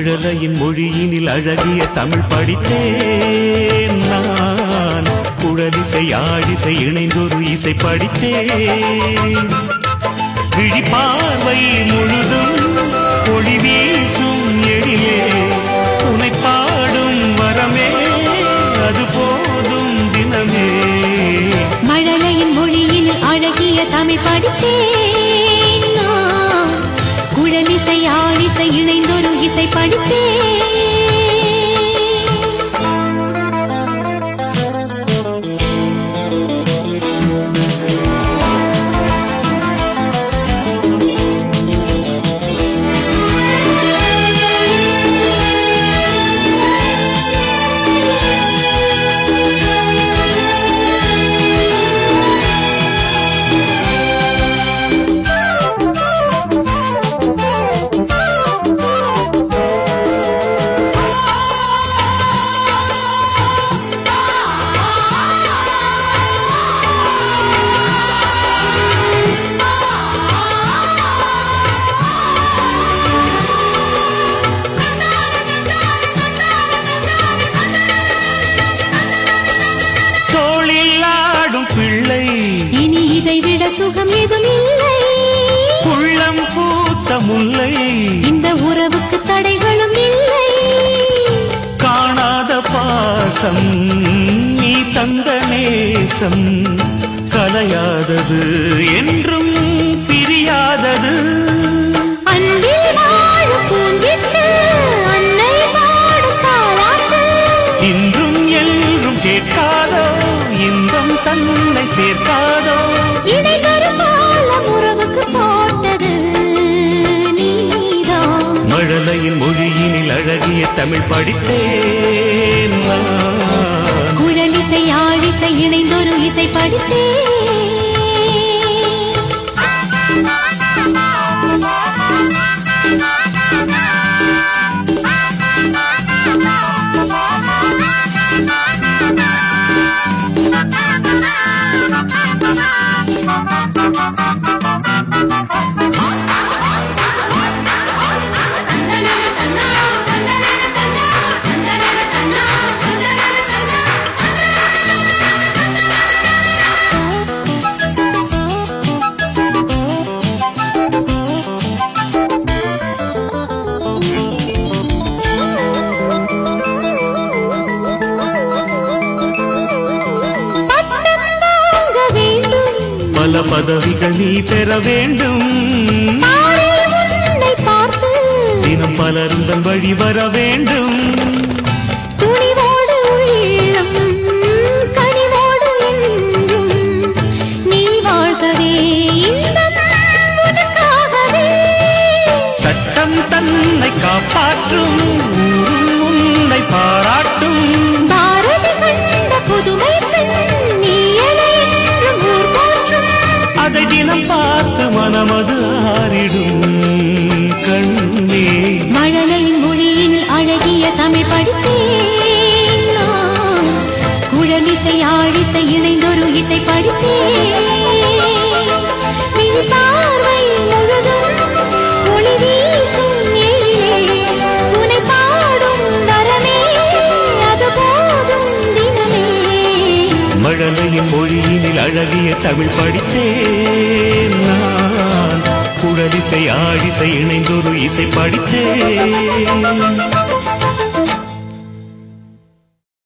மழலையின் மொழியினில் அழகிய தமிழ் படித்தேன் நான் குழலிசை ஆழிசை இணைந்தொரு இசை படித்தேன் விழிப்பார்வை முழுதும் ஒளி வீசும் எழிலே உனை பாடும் வரமே அது போதும் தினமே மழலையின் மொழியில் அழகிய தமிழ் படித்தேன் நான். குழலிசை ஆழிசை இணைந்தொரு இசை படித்தேன் தோளில் ஆடும் பிள்ளை இனி இதை விட சுகம் எதுவும் இல்லை உள்ளம் பூத்த முல்லை இந்த உறவுக்கு தடைகளும் இல்லை காணாத பாசம் நீ தந்த நேசம் கலையாதது என்றும் பிரியாதது அன்பில் வாழும் பூஞ்சிட்டு அன்னை பாடும் தாலாட்டு இன்றும் என்றும் கேட்காதோ இன்பம் தன்னை சேர்க்காதோ இதை வரும் காலம் உறவுக்கு போட்டது நீதான் மழலையின் மொழியினில் அழகிய தமிழ் படித்தேன் நான். குழலிசை ஆழிசை இணைந்தொரு இசை படித்தேன் பட்டம் வாங்க வேண்டும் பல பதவிகள் நீ பெற வேண்டும் பாரில் உன்னை பார்த்து தினம் பலருந்தன் வழி வர வேண்டும் துணிவோடு உள்ளம் கனிவோடு என்றும் நீ வாழ்கவே இன்பம் உனக்காகவே சட்டம் தன்னை காப்பாற்றும் ஊரும் உன்னை பாராட்டும் பாரதி கண்ட புதுமை பெண் நீ என என்றும் ஊர் போற்றும் அதை தினம் பார்த்து மனமது ஆறிடும் கண்ணே மழலையின் மொழியில் அழகிய தமிழ் படித்தேன் நான். குழலிசை ஆழிசை இணைந்தொரு இசை படித்தேன் மின் பார்வை முழுதும் ஒளி வீசும் எழிலே உனை பாடும் வரமே அது போதும் தினமே மழலையின் மொழியினில் அழகிய தமிழ் படித்தேன் நான் குழலிசை ஆழிசை இணைந்தொரு இசை படித்தேன்